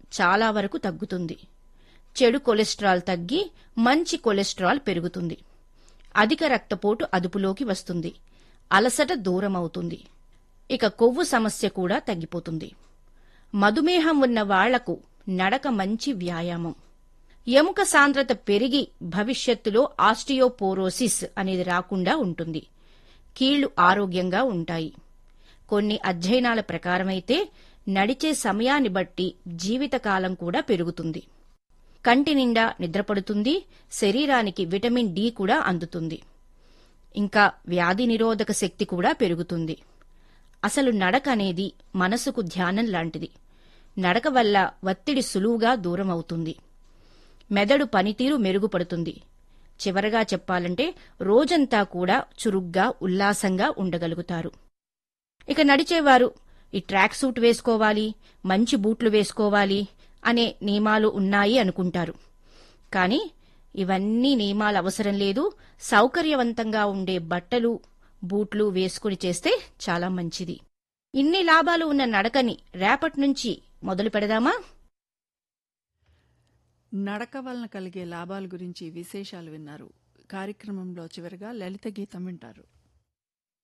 చాలా వరకు తగ్గుతుంది చెడు కొలెస్ట్రాల్ తగ్గి మంచి కొలెస్ట్రాల్ పెరుగుతుంది అధిక రక్తపోటు అదుపులోకి వస్తుంది అలసట దూరమవుతుంది ఇక కొవ్వు సమస్య కూడా తగ్గిపోతుంది మధుమేహం ఉన్న వాళ్లకు నడక మంచి వ్యాయామం ఎముక సాంద్రత పెరిగి భవిష్యత్తులో ఆస్టియోపోరోసిస్ అనేది రాకుండా ఉంటుంది కీళ్లు ఆరోగ్యంగా ఉంటాయి కొన్ని అధ్యయనాల ప్రకారమైతే నడిచే సమయాన్ని బట్టి జీవితకాలం కూడా పెరుగుతుంది కంటి నిండా నిద్రపడుతుంది శరీరానికి విటమిన్ డి కూడా అందుతుంది ఇంకా వ్యాధి నిరోధక శక్తి కూడా పెరుగుతుంది అసలు నడక అనేది మనసుకు ధ్యానం లాంటిది నడక వల్ల ఒత్తిడి సులువుగా దూరమవుతుంది మెదడు పనితీరు మెరుగుపడుతుంది చివరగా చెప్పాలంటే రోజంతా కూడా చురుగ్గా ఉల్లాసంగా ఉండగలుగుతారు ఇక నడిచేవారు ఈ ట్రాక్ సూట్ వేసుకోవాలి మంచి బూట్లు వేసుకోవాలి అనే నియమాలు ఉన్నాయి అనుకుంటారు కానీ ఇవన్నీ నియమాలు అవసరం లేదు సౌకర్యవంతంగా ఉండే బట్టలు బూట్లు వేసుకుని చేస్తే చాలా మంచిది ఇన్ని లాభాలు ఉన్న నడకని రేపటి నుంచి మొదలు పెడదామా నడక వలన కలిగే లాభాల గురించి విశేషాలు విన్నారు కార్యక్రమంలో చివరిగా లలిత గీతం వింటారు